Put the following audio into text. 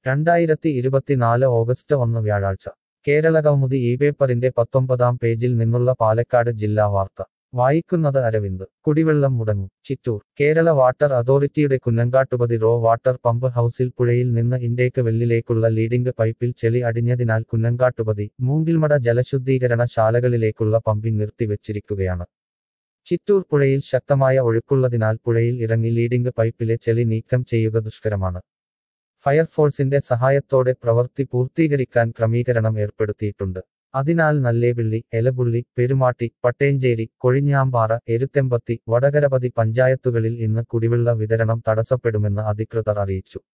രണ്ടായിരത്തി ഇരുപത്തിനാല് ഓഗസ്റ്റ് ഒന്ന് വ്യാഴാഴ്ച കേരള കൗമുദി ഈ പേപ്പറിന്റെ പത്തൊമ്പതാം പേജിൽ നിന്നുള്ള പാലക്കാട് ജില്ലാ വാർത്ത വായിക്കുന്നത് അരവിന്ദ് കുടിവെള്ളം മുടങ്ങും ചിറ്റൂർ കേരള വാട്ടർ അതോറിറ്റിയുടെ കുന്നങ്കാട്ടുപതി റോ വാട്ടർ പമ്പ് ഹൌസിൽ പുഴയിൽ നിന്ന് ഇൻടേക്ക് വെല്ലിലേക്കുള്ള ലീഡിംഗ് പൈപ്പിൽ ചെളി അടിഞ്ഞതിനാൽ കുന്നങ്കാട്ടുപതി മൂങ്കിൽമട ജലശുദ്ധീകരണ ശാലകളിലേക്കുള്ള പമ്പിംഗ് നിർത്തിവെച്ചിരിക്കുകയാണ് ചിറ്റൂർ പുഴയിൽ ശക്തമായ ഒഴുക്കുള്ളതിനാൽ പുഴയിൽ ഇറങ്ങി ലീഡിംഗ് പൈപ്പിലെ ചെളി നീക്കം ചെയ്യുക ദുഷ്കരമാണ് ഫയർഫോഴ്സിന്റെ സഹായത്തോടെ പ്രവൃത്തി പൂർത്തീകരിക്കാൻ ക്രമീകരണം ഏർപ്പെടുത്തിയിട്ടുണ്ട് അതിനാൽ നല്ലേപിള്ളി എലപുള്ളി പെരുമാട്ടി പട്ടേഞ്ചേരി കൊഴിഞ്ഞാമ്പാറ എരുത്തെമ്പത്തി വടകരപതി പഞ്ചായത്തുകളിൽ ഇന്ന് കുടിവെള്ള വിതരണം തടസ്സപ്പെടുമെന്ന് അധികൃതർ അറിയിച്ചു